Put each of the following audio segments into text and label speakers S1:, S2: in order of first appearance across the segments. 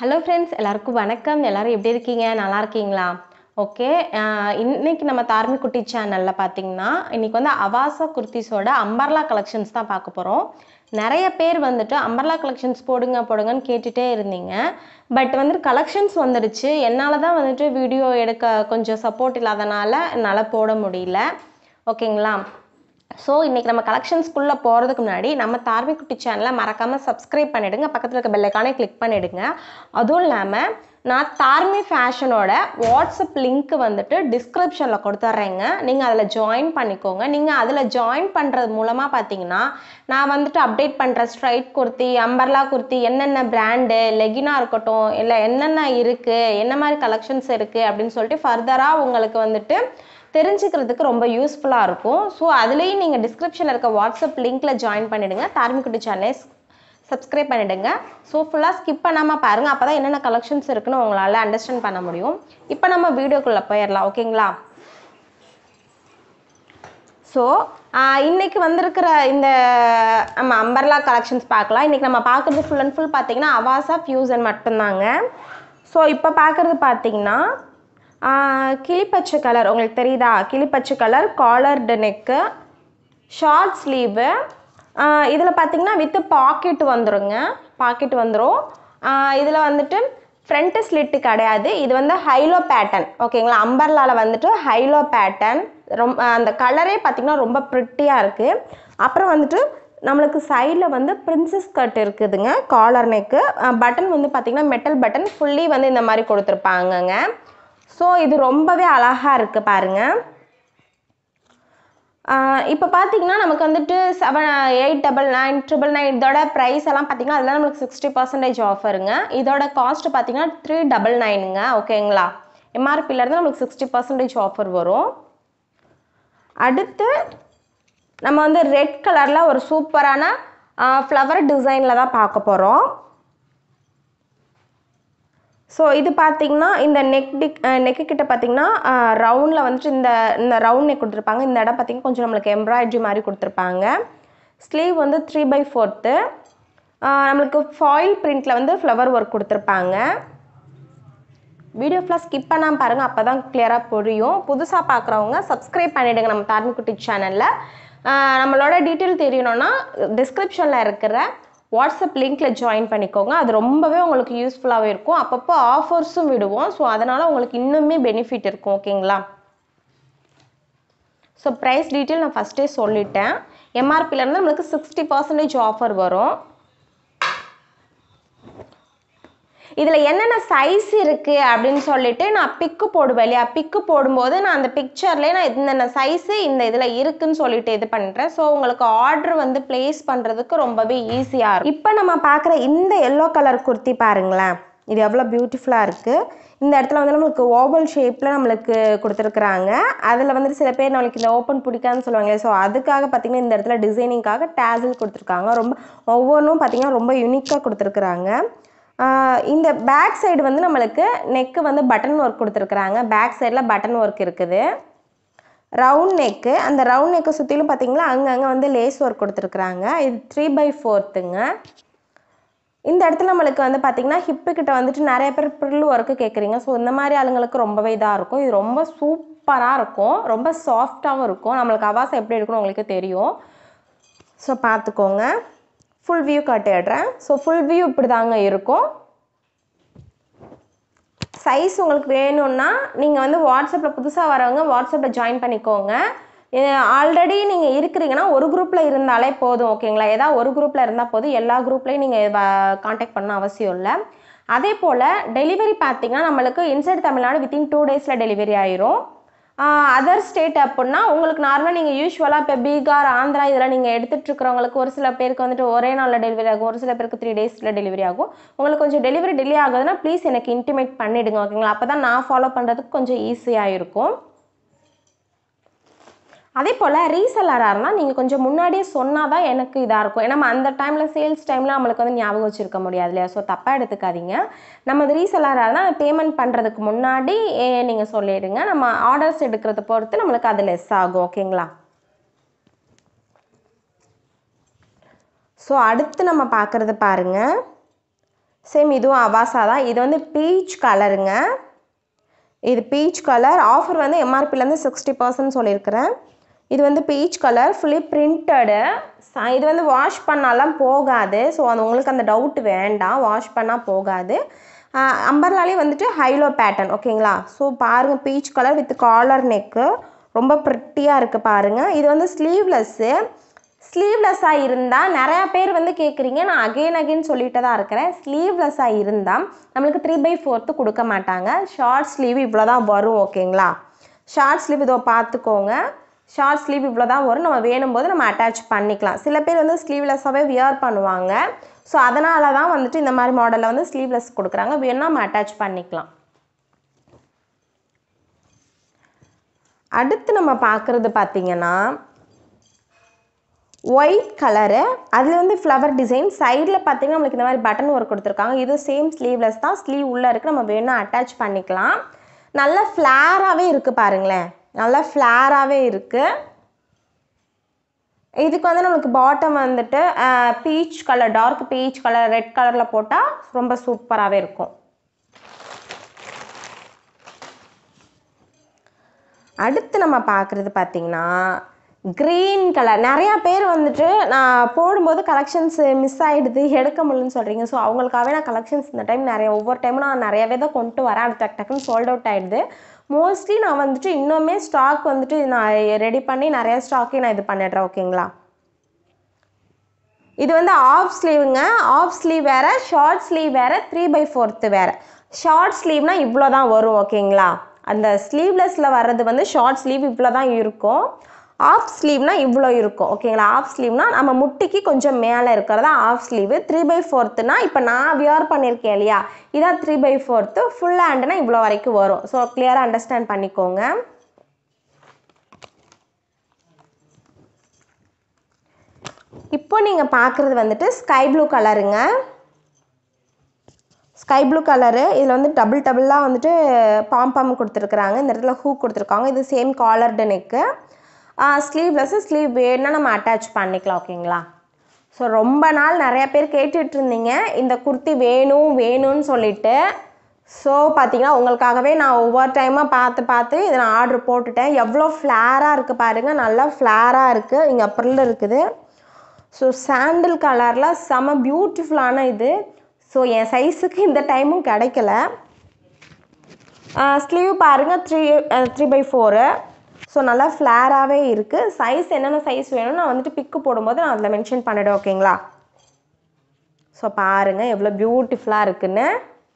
S1: hello friends எல்லாருக்கும் வணக்கம் எல்லாரும் எப்படி இருக்கீங்க நல்லா இருக்கீங்களா ஓகே இன்னைக்கு நம்ம தார்மி குட்டி சேனலில் பார்த்தீங்கன்னா இன்னைக்கு வந்து அவாசா குர்த்திஸோட அம்பர்லா கலெக்ஷன்ஸ் தான் பார்க்க போகிறோம் நிறைய பேர் வந்துட்டு அம்பர்லா கலெக்ஷன்ஸ் போடுங்க போடுங்கன்னு கேட்டுகிட்டே இருந்தீங்க பட் வந்துட்டு கலெக்ஷன்ஸ் வந்துடுச்சு என்னால் தான் வந்துட்டு வீடியோ எடுக்க கொஞ்சம் சப்போர்ட் இல்லாதனால என்னால் போட முடியல ஓகேங்களா ஸோ இன்றைக்கி நம்ம கலெக்ஷன்ஸ்குள்ளே போகிறதுக்கு முன்னாடி நம்ம தார்மி குட்டி சேனலை மறக்காமல் சப்ஸ்கிரைப் பண்ணிவிடுங்க பக்கத்தில் இருக்க பெல்லைக்கானே கிளிக் பண்ணிவிடுங்க அதுவும் இல்லாமல் நான் தார்மி ஃபேஷனோட வாட்ஸ்அப் லிங்க் வந்துட்டு டிஸ்கிரிப்ஷனில் கொடுத்துட்றேங்க நீங்கள் அதில் ஜாயின் பண்ணிக்கோங்க நீங்கள் அதில் ஜாயின் பண்ணுறது மூலமாக பார்த்தீங்கன்னா நான் வந்துட்டு அப்டேட் பண்ணுற ஸ்ட்ரைட் குர்த்தி அம்பர்லா குர்த்தி என்னென்ன பிராண்டு லெகினா இருக்கட்டும் இல்லை என்னென்ன இருக்குது என்ன மாதிரி கலெக்ஷன்ஸ் இருக்குது அப்படின்னு சொல்லிட்டு ஃபர்தராக உங்களுக்கு வந்துட்டு தெரிஞ்சுக்கிறதுக்கு ரொம்ப யூஸ்ஃபுல்லாக இருக்கும் ஸோ அதுலேயும் நீங்கள் டிஸ்கிரிப்ஷனில் இருக்க வாட்ஸ்அப் லிங்க்கில் ஜாயின் பண்ணிவிடுங்க தார்மிக்குட்டி சேனலை சப்ஸ்கிரைப் பண்ணிவிடுங்க ஸோ ஃபுல்லாக ஸ்கிப் பண்ணாமல் பாருங்கள் அப்போ தான் என்னென்ன கலெக்ஷன்ஸ் இருக்குன்னு உங்களால் அண்டர்ஸ்டாண்ட் பண்ண முடியும் இப்போ நம்ம வீடியோக்குள்ளே போயிடலாம் ஓகேங்களா ஸோ இன்னைக்கு வந்திருக்கிற இந்த நம்ம அம்பர்லா கலெக்ஷன்ஸ் பார்க்கலாம் இன்றைக்கி நம்ம பார்க்குறது ஃபுல் அண்ட் ஃபுல் பார்த்தீங்கன்னா அவாசா ஃபியூசன் மட்டும்தாங்க ஸோ இப்போ பார்க்குறது பார்த்தீங்கன்னா கிளிப்பச்சை கலர் உங்களுக்கு தெரியுதா கிளிப்பச்சை colour collared neck short sleeve இதில் பார்த்தீங்கன்னா வித்து பாக்கெட் வந்துருங்க பாக்கெட் வந்துடும் இதில் வந்துட்டு ஃப்ரண்ட்டு ஸ்லிட்டு கிடையாது இது வந்து ஹைலோ பேட்டர்ன் ஓகேங்களா அம்பர்லாவில் வந்துட்டு ஹைலோ பேட்டர்ன் ரொம்ப அந்த கலரே பார்த்திங்கன்னா ரொம்ப ப்ரிட்டியாக இருக்குது அப்புறம் வந்துட்டு நம்மளுக்கு சைடில் வந்து பிரின்சஸ் கட் இருக்குதுங்க காலர் நெக்கு பட்டன் வந்து பார்த்திங்கன்னா மெட்டல் பட்டன் ஃபுல்லி வந்து இந்த மாதிரி கொடுத்துருப்பாங்கங்க ஸோ இது ரொம்பவே அழகாக இருக்குது பாருங்கள் இப்போ பார்த்தீங்கன்னா நமக்கு வந்துட்டு seven eight double nine triple nine இதோட ப்ரைஸ் எல்லாம் பார்த்தீங்கன்னா அதெல்லாம் நம்மளுக்கு சிக்ஸ்டி பர்சன்டேஜ் ஆஃபருங்க இதோட காஸ்ட் பார்த்தீங்கன்னா த்ரீ டபுள் நைனுங்க ஓகேங்களா எம்ஆர்பிலேருந்து நம்மளுக்கு சிக்ஸ்டி பர்சன்டேஜ் ஆஃபர் வரும் அடுத்து நம்ம வந்து ரெட் கலரில் ஒரு சூப்பரான ஃப்ளவர் டிசைனில் தான் பார்க்க போகிறோம் ஸோ இது பார்த்தீங்கன்னா இந்த நெக் டிக் நெக்கு கிட்ட பார்த்தீங்கன்னா ரவுண்டில் வந்துட்டு இந்த இந்த ரவுண்ட் நெக் கொடுத்துருப்பாங்க இந்த இடம் பார்த்தீங்கன்னா கொஞ்சம் நம்மளுக்கு எம்ப்ராய்ட்ரி மாதிரி கொடுத்துருப்பாங்க ஸ்லீவ் வந்து த்ரீ பை ஃபோர்த்து நம்மளுக்கு ஃபாயில் பிரிண்டில் வந்து ஃப்ளவர் ஒர்க் கொடுத்துருப்பாங்க வீடியோ ஃபுல்லாக ஸ்கிப் பண்ணாமல் பாருங்கள் அப்போ தான் கிளியராக புரியும் புதுசாக பார்க்குறவங்க சப்ஸ்கிரைப் பண்ணிவிடுங்க நம்ம தார்மிக்குட்டி சேனலில் நம்மளோட டீட்டெயில் தெரியணும்னா டிஸ்கிரிப்ஷனில் இருக்கிற வாட்ஸ்அப் லிங்க்கில் ஜாயின் பண்ணிக்கோங்க அது ரொம்பவே உங்களுக்கு யூஸ்ஃபுல்லாகவே இருக்கும் அப்பப்போ ஆஃபர்ஸும் விடுவோம் ஸோ அதனால் உங்களுக்கு இன்னுமே பெனிஃபிட் இருக்கும் ஓகேங்களா ஸோ ப்ரைஸ் டீட்டெயில் நான் ஃபஸ்ட்டே சொல்லிட்டேன் எம்ஆர்பிலேருந்து நம்மளுக்கு சிக்ஸ்டி பர்சன்டேஜ் ஆஃபர் வரும் இதில் என்னென்ன சைஸ் இருக்குது அப்படின்னு சொல்லிட்டு நான் பிக்கு போடுவேன் இல்லையா பிக்கு போடும்போது நான் அந்த பிக்சர்லேயே நான் இந்தந்த சைஸு இந்த இதில் இருக்குன்னு சொல்லிட்டு இது பண்ணுறேன் ஸோ உங்களுக்கு ஆர்டர் வந்து பிளேஸ் பண்ணுறதுக்கு ரொம்பவே ஈஸியாக இருக்கும் இப்போ நம்ம பார்க்குற இந்த எல்லோ கலர் குர்த்தி பாருங்களேன் இது எவ்வளோ பியூட்டிஃபுல்லாக இருக்குது இந்த இடத்துல வந்து நம்மளுக்கு ஓவல் ஷேப்பில் நம்மளுக்கு கொடுத்துருக்குறாங்க அதில் வந்துட்டு சில பேர் நம்மளுக்கு இந்த ஓப்பன் பிடிக்காதுன்னு சொல்லுவாங்க ஸோ அதுக்காக பார்த்திங்கன்னா இந்த இடத்துல டிசைனிங்காக டேசில் கொடுத்துருக்காங்க ரொம்ப ஒவ்வொன்றும் பார்த்திங்கன்னா ரொம்ப யூனிக்காக கொடுத்துருக்குறாங்க இந்த பேக் சைடு வந்து நம்மளுக்கு நெக்கு வந்து பட்டன் ஒர்க் கொடுத்துருக்குறாங்க பேக் சைடில் பட்டன் ஒர்க் இருக்குது ரவுண்ட் நெக்கு அந்த ரவுண்ட் நெக்கை சுற்றிலும் பார்த்தீங்களா அங்கங்கே வந்து லேஸ் ஒர்க் கொடுத்துருக்குறாங்க இது த்ரீ பை ஃபோர்த்துங்க இந்த இடத்துல நம்மளுக்கு வந்து பார்த்திங்கன்னா ஹிப்புக்கிட்ட வந்துட்டு நிறைய பேர் ப்ரில் ஒர்க்கு கேட்குறீங்க ஸோ இந்த மாதிரி ஆளுங்களுக்கு ரொம்பவே இதாக இருக்கும் இது ரொம்ப சூப்பராக இருக்கும் ரொம்ப சாஃப்டாகவும் இருக்கும் நம்மளுக்கு அவாசம் எப்படி இருக்குன்னு உங்களுக்கு தெரியும் ஸோ பார்த்துக்கோங்க ஃபுல் வியூ காட்டிடுறேன் ஸோ ஃபுல் வியூ இப்படி தாங்க இருக்கும் சைஸ் உங்களுக்கு வேணும்னா நீங்கள் வந்து வாட்ஸ்அப்பில் புதுசாக வரவங்க வாட்ஸ்அப்பில் ஜாயின் பண்ணிக்கோங்க ஆல்ரெடி நீங்கள் இருக்கிறீங்கன்னா ஒரு குரூப்பில் இருந்தாலே போதும் ஓகேங்களா ஏதாவது ஒரு குரூப்பில் இருந்தால் போதும் எல்லா குரூப்லேயும் நீங்கள் காண்டாக்ட் பண்ண அவசியம் இல்லை அதே போல் டெலிவரி பார்த்தீங்கன்னா நம்மளுக்கு இன்சைட் தமிழ்நாடு வித்தின் டூ டேஸில் டெலிவரி ஆயிரும் அதர் ஸ்டேட் அப்படின்னா உங்களுக்கு நார்மலாக நீங்கள் யூஸ்வலாக இப்போ பீகார் ஆந்திரா இதெல்லாம் நீங்கள் எடுத்துகிட்டு இருக்கிறவங்களுக்கு ஒரு சில பேருக்கு வந்துட்டு ஒரே நாளில் டெலிவரி ஆகும் ஒரு சில பேருக்கு த்ரீ டேஸில் டெலிவரி ஆகும் உங்களுக்கு கொஞ்சம் டெலிவரி டிலே ஆகுதுன்னா ப்ளீஸ் எனக்கு இன்டிமேட் பண்ணிவிடுங்க ஓகேங்களா அப்போ தான் நான் ஃபாலோ பண்ணுறதுக்கு கொஞ்சம் ஈஸியாக இருக்கும் அதே போல் ரீசெல்லராக இருந்தால் நீங்கள் கொஞ்சம் முன்னாடியே சொன்னால் தான் எனக்கு இதாக இருக்கும் ஏன்னா அந்த டைமில் சேல்ஸ் டைமில் நம்மளுக்கு வந்து ஞாபகம் வச்சுருக்க முடியாது இல்லையா ஸோ தப்பாக எடுத்துக்காதீங்க நம்ம அது ரீசெல்லராக இருந்தால் பேமெண்ட் பண்ணுறதுக்கு முன்னாடி நீங்கள் சொல்லிடுங்க நம்ம ஆர்டர்ஸ் எடுக்கிறத பொறுத்து நம்மளுக்கு அது லெஸ் ஆகும் ஓகேங்களா ஸோ அடுத்து நம்ம பார்க்குறது பாருங்கள் சேம் இதுவும் அவாசா தான் இது வந்து பீச் கலருங்க இது பீச் கலர் ஆஃபர் வந்து எம்ஆர்பிலேருந்து சிக்ஸ்டி பர்சன்ட் சொல்லியிருக்கிறேன் இது வந்து பீச் கலர் ஃபுல்லி பிரிண்டடு இது வந்து வாஷ் பண்ணாலாம் போகாது ஸோ அது உங்களுக்கு அந்த டவுட் வேண்டாம் வாஷ் பண்ணால் போகாது அம்பர்லாலே வந்துட்டு ஹைலோ பேட்டர்ன் ஓகேங்களா ஸோ பாருங்கள் peach colour with collar neck ரொம்ப ப்ரிட்டியாக இருக்குது பாருங்கள் இது வந்து ஸ்லீவ்லெஸ்ஸு ஸ்லீவ்லெஸ்ஸாக இருந்தால் நிறையா பேர் வந்து கேட்குறீங்க நான் அகைன் அகைன் சொல்லிட்டு தான் இருக்கிறேன் ஸ்லீவ்லெஸ்ஸாக இருந்தால் நம்மளுக்கு த்ரீ பை ஃபோர்த்து கொடுக்க மாட்டாங்க ஷார்ட் ஸ்லீவ் இவ்வளோ தான் வரும் ஓகேங்களா ஷார்ட் ஸ்லீவ் இதோ பார்த்துக்கோங்க ஷார்ட் ஸ்லீவ் இவ்வளோ தான் வரும் நம்ம வேணும் போது நம்ம அட்டாச் பண்ணிக்கலாம் சில பேர் வந்து ஸ்லீவ்லெஸ்ஸாகவே வியர் பண்ணுவாங்க ஸோ அதனால தான் வந்துட்டு இந்த மாதிரி மாடலில் வந்து ஸ்லீவ்லெஸ் கொடுக்குறாங்க வேணும்னா நம்ம அட்டாச் பண்ணிக்கலாம் அடுத்து நம்ம பார்க்குறது பார்த்தீங்கன்னா ஒயிட் கலரு அதில் வந்து ஃப்ளவர் டிசைன் சைடில் பார்த்தீங்கன்னா நம்மளுக்கு இந்த மாதிரி பட்டன் ஒர்க் கொடுத்துருக்காங்க இது சேம் ஸ்லீவ்லெஸ் தான் ஸ்லீவ் உள்ளே இருக்குது நம்ம வேணும் அட்டாச் பண்ணிக்கலாம் நல்ல ஃப்ளாராகவே இருக்குது பாருங்களேன் நல்லா ஃப்ளாராகவே இருக்குது இதுக்கு வந்து நமக்கு பாட்டம் வந்துட்டு peach colour dark peach colour red கலரில் போட்டால் ரொம்ப சூப்பராகவே இருக்கும் அடுத்து நம்ம பார்க்குறது பார்த்திங்கன்னா க்ரீன் கலர் நிறையா பேர் வந்துட்டு நான் போடும்போது கலெக்ஷன்ஸ் மிஸ் ஆகிடுது எடுக்க முடியலன்னு சொல்கிறீங்க ஸோ அவங்களுக்காகவே நான் கலெக்ஷன்ஸ் இந்த டைம் நிறைய ஒவ்வொரு டைமும் நான் நிறையவே தான் கொண்டு வரேன் அது டக்கு டக்குன்னு சோல்ட் அவுட் ஆகிடுது மோஸ்ட்லி நான் வந்துட்டு இன்னுமே ஸ்டாக் வந்துட்டு நான் ரெடி பண்ணி நிறைய ஸ்டாக்கே நான் இது பண்ணிடுறேன் ஓகேங்களா இது வந்து ஆஃப் ஸ்லீவுங்க ஆஃப் ஸ்லீவ் வேறு ஷார்ட் ஸ்லீவ் வேறு த்ரீ பை ஃபோர்த்து வேறு ஷார்ட் ஸ்லீவ்னா இவ்வளோ தான் வரும் ஓகேங்களா அந்த ஸ்லீவ்லெஸில் வர்றது வந்து ஷார்ட் ஸ்லீவ் இவ்வளோ தான் இருக்கும் ஆஃப் ஸ்லீவ்னா இவ்வளோ இருக்கும் ஓகேங்களா ஆஃப் ஸ்லீவ்னா நம்ம முட்டிக்கு கொஞ்சம் மேலே இருக்கிறதா ஆஃப் ஸ்லீவ் த்ரீ பை ஃபோர்த்துனா இப்போ நான் வியர் பண்ணியிருக்கேன் இல்லையா இதான் த்ரீ பை ஃபோர்த்து ஃபுல் ஹேண்டுனா இவ்வளோ வரைக்கும் வரும் ஸோ கிளியராக அண்டர்ஸ்டாண்ட் பண்ணிக்கோங்க இப்போ நீங்கள் பார்க்குறது வந்துட்டு ஸ்கை ப்ளூ கலருங்க ஸ்கை ப்ளூ கலரு இதில் வந்து டபுள் டபுளாக வந்துட்டு பாம் பாம் கொடுத்துருக்குறாங்க இந்த இடத்துல ஹூக் கொடுத்துருக்காங்க இது same collared neck sleeveless sleeve வேணும்னா நம்ம அட்டாச் பண்ணிக்கலாம் ஓகேங்களா ஸோ ரொம்ப நாள் நிறைய பேர் கேட்டுட்டு இருந்தீங்க இந்த குர்த்தி வேணும் வேணும்னு சொல்லிட்டு ஸோ பார்த்தீங்கன்னா உங்களுக்காகவே நான் ஒவ்வொரு டைமாக பார்த்து பார்த்து இதை நான் ஆர்டர் போட்டுட்டேன் எவ்வளோ ஃப்ளாராக இருக்குது பாருங்கள் நல்லா ஃப்ளாராக இருக்குது இங்கே ப்ரில் இருக்குது ஸோ சாண்டில் கலரில் செம பியூட்டிஃபுல்லான இது ஸோ என் சைஸுக்கு இந்த டைமும் கிடைக்கல ஸ்லீவ் பாருங்கள் three three by four so நல்லா ஃப்ளாராகவே இருக்குது சைஸ் என்னென்ன சைஸ் வேணும்னு நான் வந்துட்டு பிக்கு போடும்போது நான் அதில் மென்ஷன் பண்ணிவிடுவேன் ஓகேங்களா ஸோ பாருங்கள் எவ்வளோ பியூட்டிஃபுல்லாக இருக்குன்னு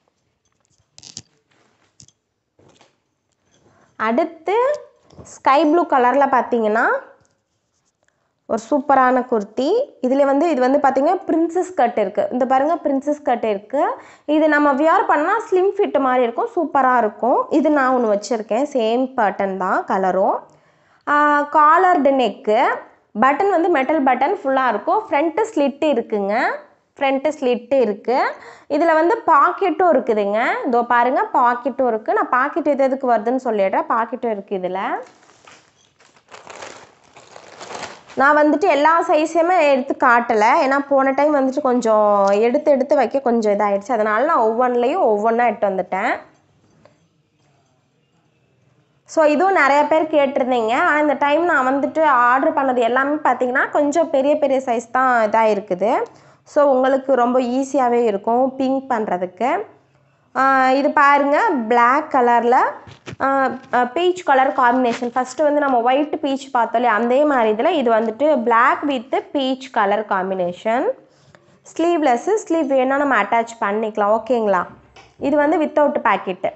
S1: அடுத்து ஸ்கை ப்ளூ கலரில் பார்த்தீங்கன்னா ஒரு சூப்பரான குர்த்தி இதில் வந்து இது வந்து பார்த்தீங்கன்னா பிரின்சஸ் கட் இருக்குது இந்த பாருங்கள் பிரின்சஸ் கட் இருக்குது இது நம்ம வியர் பண்ணால் ஸ்லிம் ஃபிட் மாதிரி இருக்கும் சூப்பராக இருக்கும் இது நான் ஒன்று வச்சுருக்கேன் சேம் பட்டன் தான் கலரும் காலர்டு நெக்கு பட்டன் வந்து மெட்டல் பட்டன் ஃபுல்லாக இருக்கும் ஃப்ரண்ட்டு ஸ்லிட்டு இருக்குங்க ஃப்ரண்ட்டு ஸ்லிட்டு இருக்குது இதில் வந்து பாக்கெட்டும் இருக்குதுங்க இதோ பாருங்கள் பாக்கெட்டும் இருக்குது நான் பாக்கெட் எது எதுக்கு வருதுன்னு சொல்லிடுறேன் பாக்கெட்டும் இருக்குது இதில் நான் வந்துட்டு எல்லா சைஸையுமே எடுத்து காட்டலை ஏன்னா போன டைம் வந்துட்டு கொஞ்சம் எடுத்து எடுத்து வைக்க கொஞ்சம் இதாகிடுச்சு அதனால நான் ஒவ்வொன்றிலையும் ஒவ்வொன்றா எடுத்து வந்துட்டேன் ஸோ இதுவும் நிறைய பேர் கேட்டிருந்தீங்க ஆனால் இந்த டைம் நான் வந்துட்டு ஆர்டர் பண்ணது எல்லாமே பார்த்தீங்கன்னா கொஞ்சம் பெரிய பெரிய சைஸ் தான் இதாக இருக்குது ஸோ உங்களுக்கு ரொம்ப ஈஸியாகவே இருக்கும் பிங்க் பண்ணுறதுக்கு இது பாருங்கள் பிளாக் கலரில் பீச் கலர் காம்பினேஷன் ஃபஸ்ட்டு வந்து நம்ம ஒயிட் பீச் பார்த்தோம்லே அதே மாதிரி இதில் இது வந்துட்டு black with peach colour combination sleeveless sleeve வேணால் நம்ம அட்டாச் பண்ணிக்கலாம் ஓகேங்களா இது வந்து வித்தவுட் பேக்கெட்டு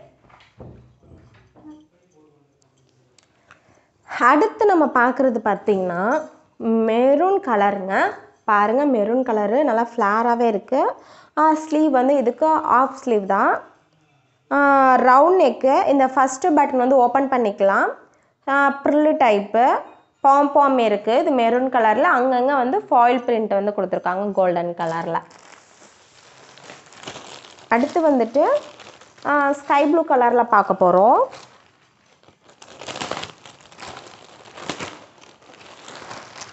S1: அடுத்து நம்ம பார்க்குறது பார்த்திங்கன்னா மெரூன் கலருங்க பாருங்கள் மெரூன் கலரு நல்லா ஃப்ளாராகவே இருக்குது ஸ்லீவ் வந்து இதுக்கு ஆஃப் ஸ்லீவ் தான் ரவுண்ட் நெக்கு இந்த ஃபஸ்ட்டு பட்டன் வந்து ஓப்பன் பண்ணிக்கலாம் ப்ரில்லு டைப்பு பாம் பாம் இருக்குது இது மெரூன் கலரில் அங்கங்கே வந்து ஃபாயில் பிரிண்ட் வந்து கொடுத்துருக்காங்க கோல்டன் கலரில் அடுத்து வந்துட்டு ஸ்கை ப்ளூ கலரில் பார்க்க போகிறோம்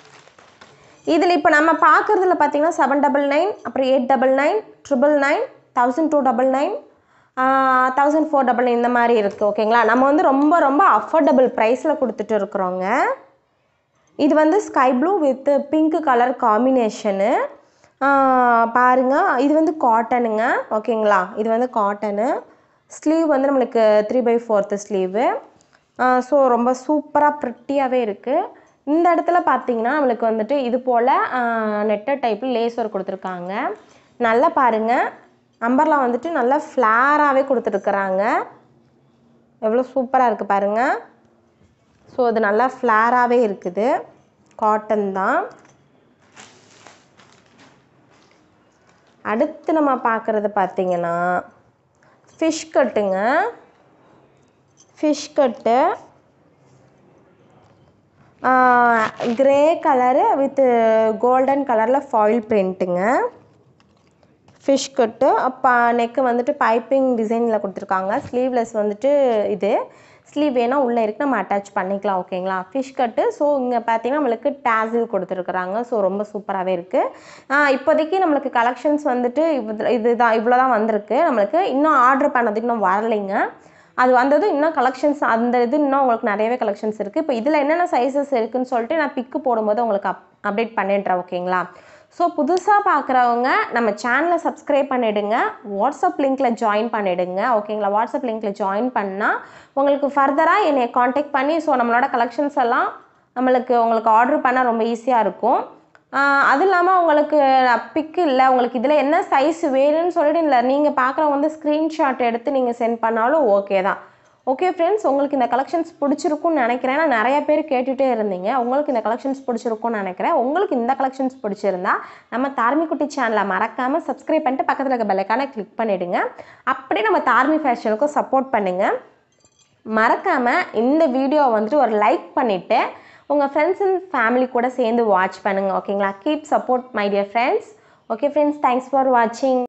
S1: இதில் இப்போ நம்ம பார்க்குறதுல பார்த்தீங்கன்னா செவன் டபுள் நைன் அப்புறம் eight double nine triple nine thousand two double nine thousand four double nine இந்த மாதிரி இருக்குது ஓகேங்களா நம்ம வந்து ரொம்ப ரொம்ப அஃபோர்டபுள் ப்ரைஸில் கொடுத்துட்டு இருக்கிறோங்க இது வந்து sky blue with pink colour combination பாருங்க இது வந்து காட்டனுங்க ஓகேங்களா இது வந்து காட்டனு ஸ்லீவ் வந்து நம்மளுக்கு three by fourth sleeve so ரொம்ப சூப்பராக ப்ரிட்டியாகவே இருக்குது இந்த இடத்துல பார்த்தீங்கன்னா நம்மளுக்கு வந்துட்டு இது போல் நெட்டர் டைப்பில் லேஸ் ஒர்க் கொடுத்துருக்காங்க நல்லா பாருங்கள் அம்பர்லாம் வந்துட்டு நல்லா ஃப்ளாராகவே கொடுத்துருக்குறாங்க எவ்வளோ சூப்பராக இருக்குது பாருங்கள் ஸோ அது நல்லா ஃப்ளாராகவே இருக்குது காட்டன் தான் அடுத்து நம்ம பார்க்குறது பார்த்தீங்கன்னா ஃபிஷ் கட்டுங்க fish cut grey colour with golden கலரில் ஃபாயில் பிரிண்ட்டுங்க ஃபிஷ் கட்டு அப்போ நெக்கு வந்துட்டு பைப்பிங் டிசைனில் கொடுத்துருக்காங்க ஸ்லீவ்லெஸ் வந்துட்டு இது ஸ்லீவ் வேணால் உள்ளே இருக்கு நம்ம அட்டாச் பண்ணிக்கலாம் ஓகேங்களா ஃபிஷ் கட்டு ஸோ இங்கே பார்த்தீங்கன்னா நம்மளுக்கு டேசில் கொடுத்துருக்குறாங்க ஸோ ரொம்ப சூப்பராகவே இருக்குது இப்போதைக்கு நம்மளுக்கு கலெக்ஷன்ஸ் வந்துட்டு இது இதுதான் இவ்வளோ தான் வந்திருக்கு நம்மளுக்கு இன்னும் ஆர்டர் பண்ணதுக்கு இன்னும் வரலைங்க அது வந்தது இன்னும் கலெக்ஷன்ஸ் அந்த இது இன்னும் உங்களுக்கு நிறையவே கலெக்ஷன்ஸ் இருக்குது இப்போ இதில் என்னென்ன சைஸஸ் இருக்குன்னு சொல்லிட்டு நான் பிக்கு போடும்போது உங்களுக்கு அப் அப்டேட் பண்ணிடுறேன் ஓகேங்களா ஸோ புதுசாக பார்க்குறவங்க நம்ம சேனலை சப்ஸ்கிரைப் பண்ணிவிடுங்க வாட்ஸ்அப் லிங்க்கில் ஜாயின் பண்ணிவிடுங்க ஓகேங்களா வாட்ஸ்அப் லிங்க்கில் ஜாயின் பண்ணால் உங்களுக்கு ஃபர்தராக என்னை காண்டாக்ட் பண்ணி ஸோ நம்மளோட கலெக்ஷன்ஸ் எல்லாம் நம்மளுக்கு உங்களுக்கு ஆர்டர் பண்ண ரொம்ப ஈஸியாக இருக்கும் அது இல்லாமல் உங்களுக்கு பிக்கு இல்லை உங்களுக்கு இதில் என்ன சைஸ் வேணும்னு சொல்லிட்டு இல்லை நீங்கள் பார்க்குறவங்க வந்து ஸ்க்ரீன்ஷாட் எடுத்து நீங்கள் சென்ட் பண்ணாலும் ஓகே தான் ஓகே ஃப்ரெண்ட்ஸ் உங்களுக்கு இந்த கலெக்ஷன்ஸ் பிடிச்சிருக்கும்னு நினைக்கிறேன் நான் நிறைய பேர் கேட்டுகிட்டே இருந்தீங்க உங்களுக்கு இந்த கலெக்ஷன்ஸ் பிடிச்சிருக்கும்னு நினைக்கிறேன் உங்களுக்கு இந்த கலெக்ஷன்ஸ் பிடிச்சிருந்தா நம்ம தார்மிக்குட்டி சேனலை மறக்காமல் சப்ஸ்கிரைப் பண்ணிட்டு பக்கத்தில் இருக்க பெல்லைக்கான கிளிக் பண்ணிவிடுங்க அப்படியே நம்ம தார்மி ஃபேஷனுக்கும் சப்போர்ட் பண்ணுங்கள் மறக்காமல் இந்த வீடியோவை வந்துட்டு ஒரு லைக் பண்ணிவிட்டு உங்கள் ஃப்ரெண்ட்ஸ் அண்ட் ஃபேமிலி கூட சேர்ந்து வாட்ச் பண்ணுங்கள் ஓகேங்களா keep support my dear friends okay friends thanks for வாட்சிங்